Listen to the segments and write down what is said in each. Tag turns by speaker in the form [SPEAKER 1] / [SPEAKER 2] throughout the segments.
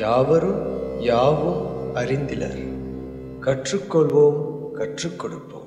[SPEAKER 1] யாவரும் யாவும் அறிந்திலர் கற்றுக்கொள்வோம் கற்றுக் கொடுப்போம்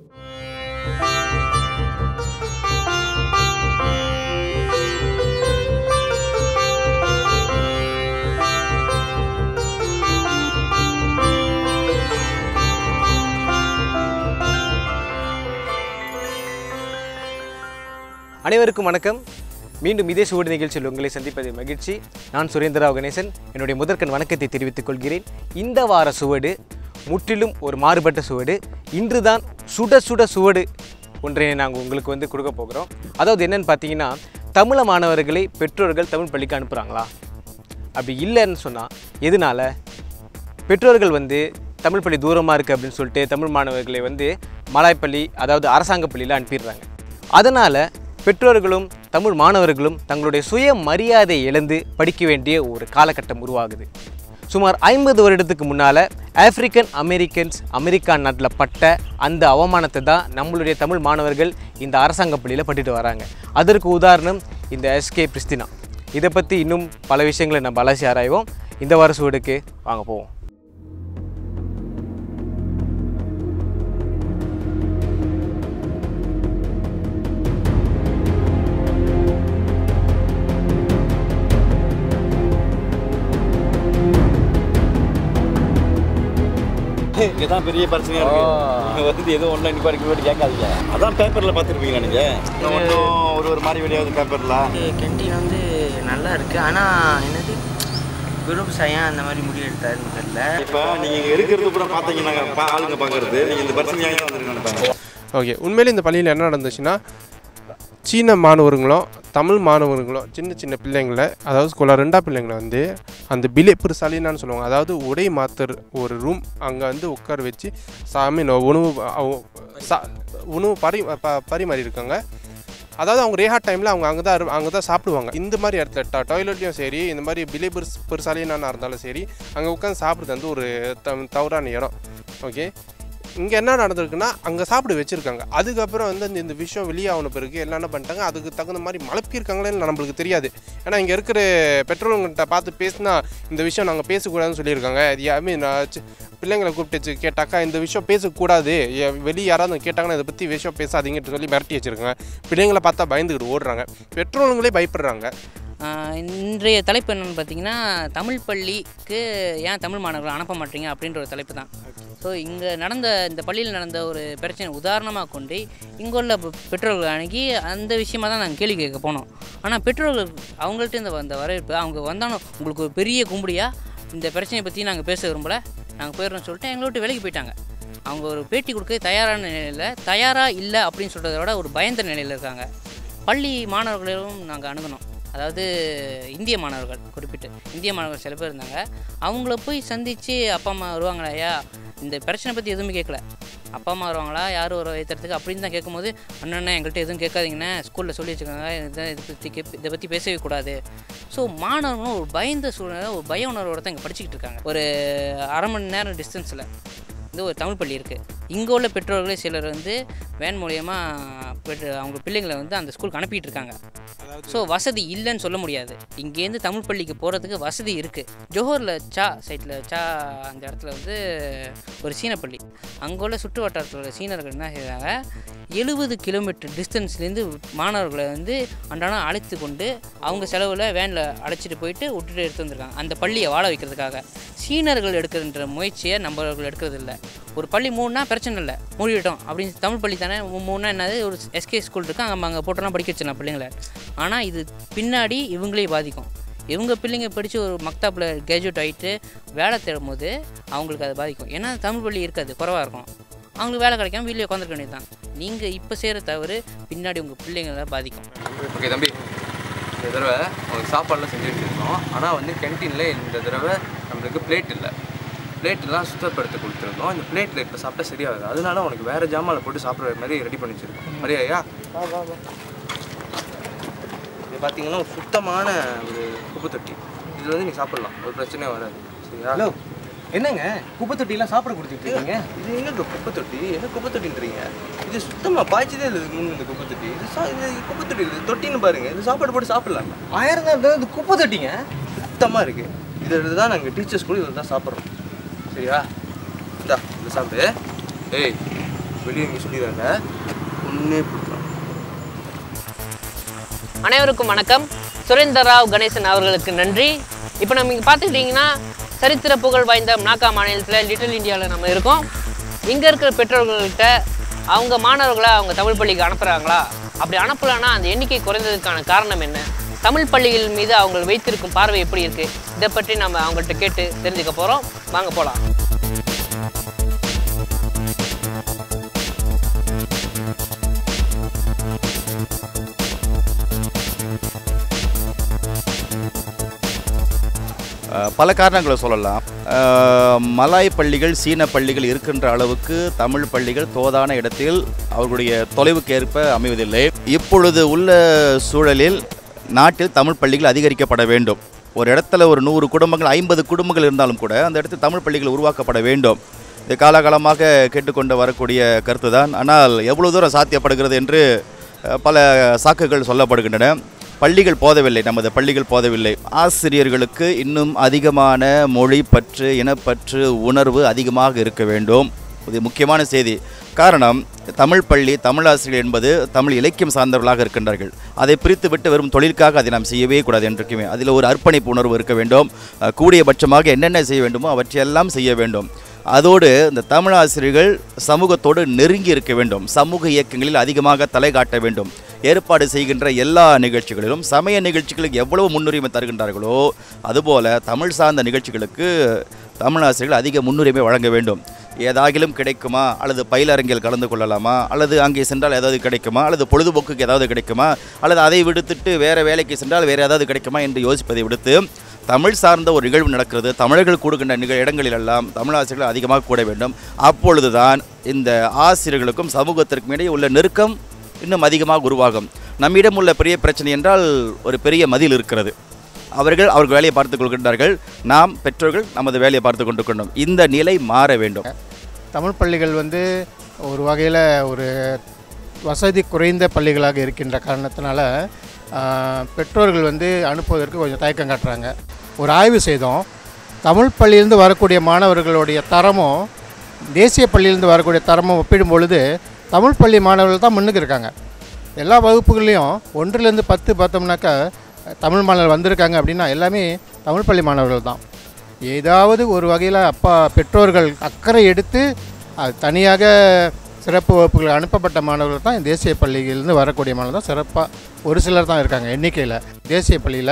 [SPEAKER 2] அனைவருக்கும் வணக்கம் மீண்டும் இதே சுவடு நிகழ்ச்சியில் உங்களை சந்திப்பதில் மகிழ்ச்சி நான் சுரேந்திரராவ் கணேசன் என்னுடைய முதற்கண் வணக்கத்தை தெரிவித்துக் கொள்கிறேன் இந்த வார சுவடு முற்றிலும் ஒரு மாறுபட்ட சுவடு இன்றுதான் சுட சுட சுவடு ஒன்றை நாங்கள் உங்களுக்கு வந்து கொடுக்க போகிறோம் அதாவது என்னன்னு பார்த்தீங்கன்னா தமிழ மாணவர்களை பெற்றோர்கள் தமிழ் பள்ளிக்கு அனுப்புகிறாங்களா அப்படி இல்லைன்னு சொன்னால் எதனால பெற்றோர்கள் வந்து தமிழ் பள்ளி தூரமாக இருக்குது அப்படின்னு சொல்லிட்டு தமிழ் மாணவர்களை வந்து மலாய்ப்பள்ளி அதாவது அரசாங்க பள்ளியில் அனுப்பிடுறாங்க அதனால் பெற்றோர்களும் தமிழ் மாணவர்களும் தங்களுடைய சுய மரியாதை இழந்து படிக்க வேண்டிய ஒரு காலகட்டம் உருவாகுது சுமார் ஐம்பது வருடத்துக்கு முன்னால் ஆப்பிரிக்கன் அமெரிக்கன்ஸ் அமெரிக்கா நாட்டில் பட்ட அந்த அவமானத்தை தான் நம்மளுடைய தமிழ் மாணவர்கள் இந்த அரசாங்க பள்ளியில் பட்டுட்டு வராங்க அதற்கு உதாரணம் இந்த எஸ்கே பிரிஸ்தினா இதை பற்றி இன்னும் பல விஷயங்களை நம்ம அலசி ஆராய்வோம் இந்த வார சூடுக்கு வாங்க போவோம்
[SPEAKER 3] இதுதான் பெரிய பிரச்சனையா இருக்கு இங்க வந்து எதுவும் ஒன்றும் இன்னைக்கு வரைக்கும் வீட்டு கேட்காதீங்க அதான் பேப்பர்ல பார்த்துருப்பீங்க நீங்க ஒன்றும் ஒரு ஒரு மாதிரி வெளியாகுது பேப்பர்ல
[SPEAKER 4] கேன்டீன் வந்து நல்லா இருக்குது ஆனால் என்னது விவசாயம் அந்த மாதிரி முடிவு எடுத்தாருன்னு தெரியல
[SPEAKER 3] இப்போ நீங்க இங்க இருக்கிறது கூட பார்த்தீங்கன்னா பா- ஆளுங்க பார்க்கறது நீங்க இந்த பிரச்சனையாக வந்திருக்கீங்க நினைப்பாங்க
[SPEAKER 5] ஓகே உண்மையிலே இந்த பள்ளியில் என்ன நடந்துச்சுன்னா சீன மாணவர்களும் தமிழ் மாணவர்களும் சின்ன சின்ன பிள்ளைங்களை அதாவது ஸ்கூலில் ரெண்டா பிள்ளைங்களை வந்து அந்த பிலே புருசாலினான்னு சொல்லுவாங்க அதாவது உடை மாத்தர் ஒரு ரூம் அங்கே வந்து உட்கார வச்சு சாமி உணவு அவ- சா உணவு பரி ப- பரிமாறி இருக்காங்க அதாவது அவங்க ரேஹா டைமில் அவங்க அங்கே தான் அங்கே தான் சாப்பிடுவாங்க இந்த மாதிரி இடத்துல ட டாய்லெட்லையும் சரி இந்த மாதிரி பிலே பெருஸ் பெருசாலினானா இருந்தாலும் சரி அங்கே உட்காந்து சாப்பிட்றது வந்து ஒரு த தவறான இடம் ஓகே இங்கே என்ன நடந்திருக்குன்னா அங்கே சாப்பிட வச்சுருக்காங்க அதுக்கப்புறம் வந்து அந்த இந்த விஷயம் வெளியாகின பிறகு எல்லாம் என்ன பண்ணிட்டாங்க அதுக்கு தகுந்த மாதிரி மலப்பியிருக்காங்களேன்னு நம்மளுக்கு தெரியாது ஏன்னா இங்கே இருக்கிற பெற்றோர்கள்கிட்ட பார்த்து பேசினா இந்த விஷயம் நாங்கள் பேசக்கூடாதுன்னு சொல்லியிருக்காங்க அது ஐ மீன் பிள்ளைங்களை கூப்பிட்டு வச்சு கேட்டாக்கா இந்த விஷயம் பேசக்கூடாது எ- வெளியே யாராவது கேட்டாங்கன்னா இதை பற்றி விஷயம் பேசாதீங்கன்னு சொல்லி மிரட்டி வச்சுருக்காங்க பிள்ளைங்களை பார்த்தா பயந்துக்கிட்டு ஓடுறாங்க பெற்றோர்களே பயப்படுறாங்க
[SPEAKER 4] ஆஹ் இன்றைய தலைப்பு என்னென்னு பார்த்தீங்கன்னா தமிழ் பள்ளிக்கு ஏன் தமிழ் மாணவர்களை அனுப்ப மாட்டீங்க அப்படின்ற ஒரு தலைப்பு தான் ஸோ இங்கே நடந்த இந்த பள்ளியில் நடந்த ஒரு பிரச்சனை உதாரணமாக கொண்டு இங்கே உள்ள பெ- பெற்றோர்கள் அணுகி அந்த விஷயமா தான் நாங்கள் கேள்வி கேட்க போனோம் ஆனால் பெற்றோர்கள் அவங்கள்ட்ட இந்த வந்த வரவேற்பு அவங்க வந்தாலும் உங்களுக்கு ஒரு பெரிய கும்படியா இந்த பிரச்சனையை பற்றி நாங்கள் பேச விரும்பலை நாங்கள் போயிடுறோம்னு சொல்லிட்டு எங்களை விட்டு விலகி போயிட்டாங்க அவங்க ஒரு பேட்டி கொடுக்க தயாரான நிலையில் தயாராக இல்லை அப்படின்னு சொல்கிறத விட ஒரு பயந்த நிலையில் இருக்காங்க பள்ளி மாணவர்களையும் நாங்கள் அணுகணும் அதாவது இந்திய மாணவர்கள் குறிப்பிட்டு இந்திய மாணவர்கள் சில பேர் இருந்தாங்க அவங்கள போய் சந்தித்து அப்பா அம்மா வருவாங்களா ஐயா இந்த பிரச்சனை பற்றி எதுவுமே கேட்கல அப்பா அம்மா வருவாங்களா யார் வர ஏற்றுறதுக்கு அப்படின்னு தான் கேட்கும்போது அண்ணன் எங்கள்கிட்ட எதுவும் கேட்காதீங்கண்ணே ஸ்கூலில் சொல்லி வச்சுக்கோங்க இதை இதை பற்றி கே இதை பற்றி பேசவே கூடாது ஸோ மாணவர்களும் ஒரு பயந்த சூழ்நிலை ஒரு பய உணர்வோட தான் இங்கே படிச்சுக்கிட்டு இருக்காங்க ஒரு அரை மணி நேரம் டிஸ்டன்ஸில் வந்து ஒரு தமிழ் பள்ளி இருக்குது இங்கே உள்ள பெற்றோர்களே சிலர் வந்து வேன் மூலியமாக பெற்று அவங்க பிள்ளைங்களை வந்து அந்த ஸ்கூலுக்கு அனுப்பிட்டு இருக்காங்க ஸோ வசதி இல்லைன்னு சொல்ல முடியாது இங்கேருந்து தமிழ் பள்ளிக்கு போகிறதுக்கு வசதி இருக்குது ஜோஹரில் சா சைட்டில் சா அந்த இடத்துல வந்து ஒரு சீன பள்ளி அங்கே உள்ள சுற்று வட்டாரத்தில் உள்ள சீனர்கள் என்ன செய்கிறாங்க எழுபது கிலோமீட்டர் டிஸ்டன்ஸ்லேருந்து மாணவர்களை வந்து அன்றாடம் அழைத்து கொண்டு அவங்க செலவில் வேனில் அழைச்சிட்டு போயிட்டு விட்டுட்டு எடுத்து வந்திருக்காங்க அந்த பள்ளியை வாழ வைக்கிறதுக்காக சீனர்கள் எடுக்கின்ற முயற்சியை நம்மளர்கள் எடுக்கிறது இல்லை ஒரு பள்ளி மூணுனா பிரச்சனை இல்லை மூடிவிட்டோம் அப்படின்னு தமிழ் பள்ளி தானே மூ- மூணுனா என்னது ஒரு எஸ்கே ஸ்கூல் இருக்கு அங்கே அங்கே போட்டோம்னா படிக்க வச்சிடலாம் பிள்ளைங்களை ஆனால் இது பின்னாடி இவங்களே பாதிக்கும் இவங்க பிள்ளைங்க படித்து ஒரு மக்தாப்பில் கிராஜுவேட் ஆகிட்டு வேலை தேடும் போது அவங்களுக்கு அது பாதிக்கும் ஏன்னா தமிழ் பள்ளி இருக்காது குறவாக இருக்கும் அவங்களுக்கு வேலை கிடைக்காம வீட்டில் உட்காந்துருக்க வேண்டியது தான் நீங்கள் இப்போ செய்கிற தவறு பின்னாடி உங்கள் பிள்ளைங்களை பாதிக்கும்
[SPEAKER 6] ஓகே தம்பி இந்த தடவை உங்களுக்கு சாப்பாடுலாம் செஞ்சு வச்சுருந்தோம் ஆனால் வந்து கேன்டீனில் இந்த தடவை நம்மளுக்கு பிளேட் இல்லை பிளேட்டெல்லாம் சுத்தப்படுத்த கொடுத்துருந்தோம் இந்த பிளேட்டில் இப்போ சாப்பிட்டா சரியாகுது அதனால உனக்கு வேறு ஜாமாவில் போட்டு சாப்பிட்ற மாதிரி ரெடி பண்ணி வச்சுருக்கோம் சரியா இது பார்த்தீங்கன்னா ஒரு சுத்தமான ஒரு குப்பை தொட்டி இதில் வந்து நீ சாப்பிட்லாம் ஒரு பிரச்சனையும் வராது சரியா
[SPEAKER 2] ஹலோ என்னங்க குப்பை தொட்டிலாம் சாப்பிட கொடுத்துட்டு இருக்கீங்க
[SPEAKER 6] இது என்னங்க குப்பை தொட்டி என்ன குப்பை தொட்டின்றீங்க இது சுத்தமாக பாய்ச்சதே இல்லை இதுக்கு முன்ன இந்த குப்பை தொட்டி இது சா இது குப்பை தொட்டி இது தொட்டின்னு பாருங்க இது சாப்பாடு போட்டு சாப்பிடலாம்
[SPEAKER 2] ஆயிரம் தான் இது குப்பை தொட்டிங்க
[SPEAKER 6] சுத்தமாக இருக்குது இதில் தான் நாங்கள் டீச்சர்ஸ் கூட இதில் தான் சாப்பிட்றோம் சரியா இந்தா இந்த சாப்பிடு ஏய் வெளியே இங்கே சொல்லிடுறாங்க ஒன்றே கொடுக்குறோம்
[SPEAKER 4] அனைவருக்கும் வணக்கம் சுரேந்தர் ராவ் கணேசன் அவர்களுக்கு நன்றி இப்போ நம்ம இங்கே பார்த்துக்கிட்டிங்கன்னா சரித்திர புகழ் வாய்ந்த மலாக்கா மாநிலத்தில் லிட்டில் இந்தியாவில் நம்ம இருக்கோம் இங்கே இருக்கிற பெற்றோர்கள்கிட்ட அவங்க மாணவர்களை அவங்க தமிழ் பள்ளிக்கு அனுப்புகிறாங்களா அப்படி அனுப்பலைன்னா அந்த எண்ணிக்கை குறைந்ததுக்கான காரணம் என்ன தமிழ் பள்ளிகள் மீது அவங்க வைத்திருக்கும் பார்வை எப்படி இருக்குது இதை பற்றி நம்ம அவங்கள்ட்ட கேட்டு தெரிஞ்சுக்க போகிறோம் வாங்க போகலாம்
[SPEAKER 3] அஹ், பல காரணங்களை சொல்லலாம் அஹ், மலாய் பள்ளிகள் சீன பள்ளிகள் இருக்கின்ற அளவுக்கு தமிழ் பள்ளிகள் தோதான இடத்தில் அவர்களுடைய தொலைவுக்கு ஏற்ப அமைவதில்லை இப்பொழுது உள்ள சூழலில் நாட்டில் தமிழ் பள்ளிகள் அதிகரிக்கப்பட வேண்டும் ஒரு இடத்துல ஒரு நூறு குடும்பங்கள் ஐம்பது குடும்பங்கள் இருந்தாலும் கூட அந்த இடத்தில் தமிழ் பள்ளிகள் உருவாக்கப்பட வேண்டும் இது காலகாலமாக கேட்டுக்கொண்டு வரக்கூடிய கருத்து தான் ஆனால் எவ்வளவு தூரம் சாத்தியப்படுகிறது என்று அஹ், பல சாக்குகள் சொல்லப்படுகின்றன பள்ளிகள் போதவில்லை நமது பள்ளிகள் போதவில்லை ஆசிரியர்களுக்கு இன்னும் அதிகமான மொழி பற்று இனப்பற்று உணர்வு அதிகமாக இருக்க வேண்டும் இது முக்கியமான செய்தி காரணம் தமிழ் பள்ளி தமிழ் ஆசிரியர் என்பது தமிழ் இலக்கியம் சார்ந்தவர்களாக இருக்கின்றார்கள் அதை பிரித்து விட்டு வெறும் தொழிலுக்காக அதை நாம் செய்யவே கூடாது என்றுக்குமே அதில் ஒரு அர்ப்பணிப்பு உணர்வு இருக்க வேண்டும் அஹ், கூடியபட்சமாக என்னென்ன செய்ய வேண்டுமோ அவற்றையெல்லாம் செய்ய வேண்டும் அதோடு இந்த தமிழ் ஆசிரியர்கள் சமூகத்தோடு நெருங்கி இருக்க வேண்டும் சமூக இயக்கங்களில் அதிகமாக தலை காட்ட வேண்டும் ஏற்பாடு செய்கின்ற எல்லா நிகழ்ச்சிகளிலும் சமய நிகழ்ச்சிகளுக்கு எவ்வளவு முன்னுரிமை தருகின்றார்களோ அதுபோல தமிழ் சார்ந்த நிகழ்ச்சிகளுக்கு தமிழ் ஆசிரியர்கள் அதிக முன்னுரிமை வழங்க வேண்டும் ஏதாகிலும் கிடைக்குமா அல்லது பயிலரங்கில் கலந்து கொள்ளலாமா அல்லது அங்கே சென்றால் ஏதாவது கிடைக்குமா அல்லது பொழுதுபோக்குக்கு ஏதாவது கிடைக்குமா அல்லது அதை விடுத்துட்டு வேறு வேலைக்கு சென்றால் வேறு ஏதாவது கிடைக்குமா என்று யோசிப்பதை விடுத்து தமிழ் சார்ந்த ஒரு நிகழ்வு நடக்கிறது தமிழர்கள் கூடுகின்ற நிக இடங்களிலெல்லாம் தமிழ் ஆசிரியர்கள் அதிகமாக கூட வேண்டும் அப்பொழுதுதான் இந்த ஆசிரியர்களுக்கும் சமூகத்திற்கும் இடையே உள்ள நெருக்கம் இன்னும் அதிகமாக உருவாகும் நம்மிடம் உள்ள பெரிய பிரச்சனை என்றால் ஒரு பெரிய மதில் இருக்கிறது அவர்கள் அவர்கள் வேலையை பார்த்துக் கொள்கின்றார்கள் நாம் பெற்றோர்கள் நமது வேலையை பார்த்து கொண்டு கொண்டோம் இந்த நிலை மாற வேண்டும்
[SPEAKER 7] தமிழ் பள்ளிகள் வந்து ஒரு வகையில் ஒரு வசதி குறைந்த பள்ளிகளாக இருக்கின்ற காரணத்தினால ஆஹ், பெற்றோர்கள் வந்து அனுப்புவதற்கு கொஞ்சம் தயக்கம் காட்டுறாங்க ஒரு ஆய்வு செய்தோம் தமிழ் பள்ளியிலேருந்து வரக்கூடிய மாணவர்களுடைய தரமும் தேசிய பள்ளியிலேருந்து வரக்கூடிய தரமும் ஒப்பிடும் பொழுது தமிழ் பள்ளி மாணவர்கள் தான் முன்னுக்கு இருக்காங்க எல்லா வகுப்புகள்லையும் ஒன்றுலேருந்து பத்து பார்த்தோம்னாக்கா தமிழ் மாணவர்கள் வந்திருக்காங்க அப்படின்னா எல்லாமே தமிழ் பள்ளி மாணவர்கள் தான் ஏதாவது ஒரு வகையில் அப்பா பெற்றோர்கள் அக்கறை எடுத்து அது தனியாக சிறப்பு வகுப்புகள் அனுப்பப்பட்ட மாணவர்கள் தான் தேசிய பள்ளியிலிருந்து வரக்கூடிய மாணவர்கள் தான் சிறப்பாக ஒரு சிலர் தான் இருக்காங்க எண்ணிக்கையில் தேசிய பள்ளியில்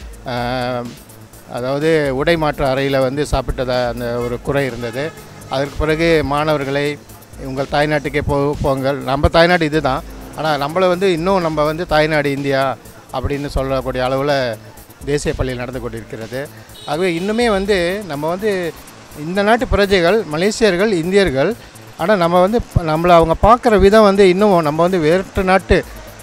[SPEAKER 7] ஆஹ், அதாவது உடை மாற்று அறையில் வந்து சாப்பிட்டதா அந்த ஒரு குறை இருந்தது அதற்கு பிறகு மாணவர்களை உங்கள் தாய்நாட்டுக்கே போ போங்கள் நம்ம தாய்நாடு இதுதான் ஆனால் நம்மளை வந்து இன்னும் நம்ம வந்து தாய்நாடு இந்தியா அப்படின்னு சொல்லக்கூடிய அளவில் தேசிய பள்ளியில் நடந்து கொண்டிருக்கிறது ஆகவே இன்னுமே வந்து நம்ம வந்து இந்த நாட்டு பிரஜைகள் மலேசியர்கள் இந்தியர்கள் ஆனால் நம்ம வந்து நம்மளை அவங்க பார்க்குற விதம் வந்து இன்னும் நம்ம வந்து வேற்று நாட்டு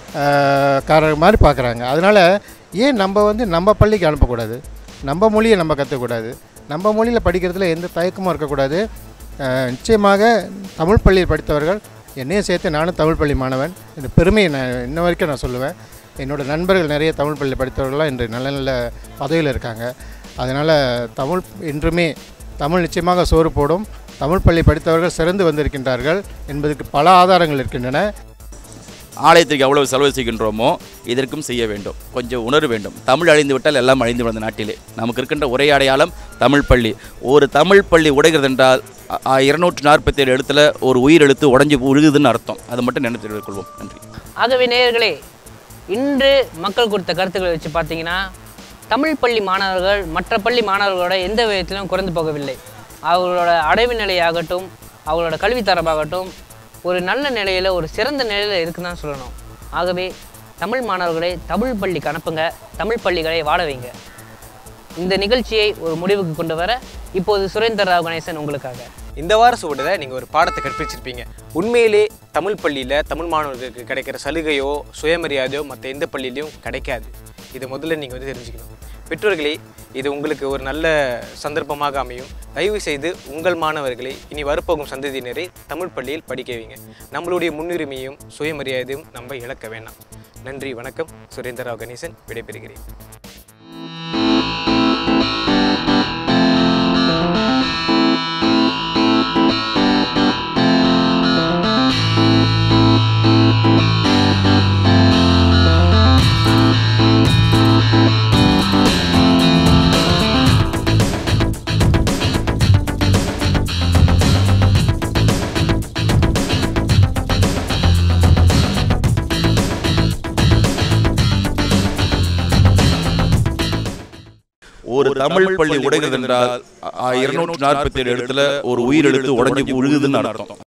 [SPEAKER 7] ஆஹ், காரர் மாதிரி பார்க்குறாங்க அதனால் ஏன் நம்ம வந்து நம்ம பள்ளிக்கு அனுப்பக்கூடாது நம்ம மொழியை நம்ம கற்றுக்கூடாது நம்ம மொழியில் படிக்கிறதுல எந்த தயக்கமும் இருக்கக்கூடாது ஆஹ், நிச்சயமாக தமிழ் பள்ளியில் படித்தவர்கள் என்னையும் சேர்த்து நானும் தமிழ் பள்ளி மாணவன் இந்த பெருமையை நான் இன்ன வரைக்கும் நான் சொல்லுவேன் என்னோட நண்பர்கள் நிறைய தமிழ் பள்ளி படித்தவர்கள்லாம் இன்று நல்ல நல்ல பதவியில் இருக்காங்க அதனால் தமிழ் என்றுமே தமிழ் நிச்சயமாக சோறு போடும் தமிழ் பள்ளி படித்தவர்கள் சிறந்து வந்திருக்கின்றார்கள் என்பதற்கு பல ஆதாரங்கள் இருக்கின்றன
[SPEAKER 3] ஆலயத்திற்கு எவ்வளவு செலவு செய்கின்றோமோ இதற்கும் செய்ய வேண்டும் கொஞ்சம் உணர வேண்டும் தமிழ் அழிந்து விட்டால் எல்லாம் அழிந்து விடும் இந்த நாட்டிலே நமக்கு இருக்கின்ற ஒரே அடையாளம் தமிழ் பள்ளி ஒரு தமிழ் பள்ளி உடைகிறது என்றால் இருநூற்று நாற்பத்தி ஏழு எழுத்துல ஒரு உயிர் எழுத்து உடைஞ்சு உழுகுதுன்னு அர்த்தம் அதை மட்டும் நினைத்து கொள்வோம் நன்றி
[SPEAKER 4] ஆகவே நேயர்களே இன்று மக்கள் கொடுத்த கருத்துக்களை வச்சு பார்த்தீங்கன்னா தமிழ் பள்ளி மாணவர்கள் மற்ற பள்ளி மாணவர்களோட எந்த விதத்திலும் குறைந்து போகவில்லை அவர்களோட அடைவு நிலையாகட்டும் அவங்களோட கல்வித்தரமாகட்டும் ஒரு நல்ல நிலையில் ஒரு சிறந்த நிலையில் இருக்குன்னு தான் சொல்லணும் ஆகவே தமிழ் மாணவர்களை தமிழ் பள்ளிக்கு அனுப்புங்க தமிழ் பள்ளிகளை வாழ வைங்க இந்த நிகழ்ச்சியை ஒரு முடிவுக்கு கொண்டு வர இப்போது சுரேந்தர் ராவ் கணேசன் உங்களுக்காக
[SPEAKER 2] இந்த வார சுவடில் நீங்கள் ஒரு பாடத்தை கற்பிச்சிருப்பீங்க உண்மையிலே தமிழ் பள்ளியில் தமிழ் மாணவர்களுக்கு கிடைக்கிற சலுகையோ சுயமரியாதையோ மற்ற எந்த பள்ளியிலையும் கிடைக்காது இது முதல்ல நீங்கள் வந்து தெரிஞ்சுக்கணும் பெற்றோர்களே இது உங்களுக்கு ஒரு நல்ல சந்தர்ப்பமாக அமையும் தயவு செய்து உங்கள் மாணவர்களை இனி வரப்போகும் சந்ததியினரை தமிழ் பள்ளியில் படிக்க வைங்க நம்மளுடைய முன்னுரிமையும் சுயமரியாதையும் நம்ம இழக்க வேண்டாம் நன்றி வணக்கம் சுரேந்தர் ராவ் கணேசன் விடைபெறுகிறேன்
[SPEAKER 3] ஒரு தமிழ் பள்ளி உடைகிறது என்றால் இருநூற்றி நாற்பத்தி ஏழு இடத்துல ஒரு உயிர் எழுத்து உடைஞ்சு உழுகுதுன்னு அர்த்தம்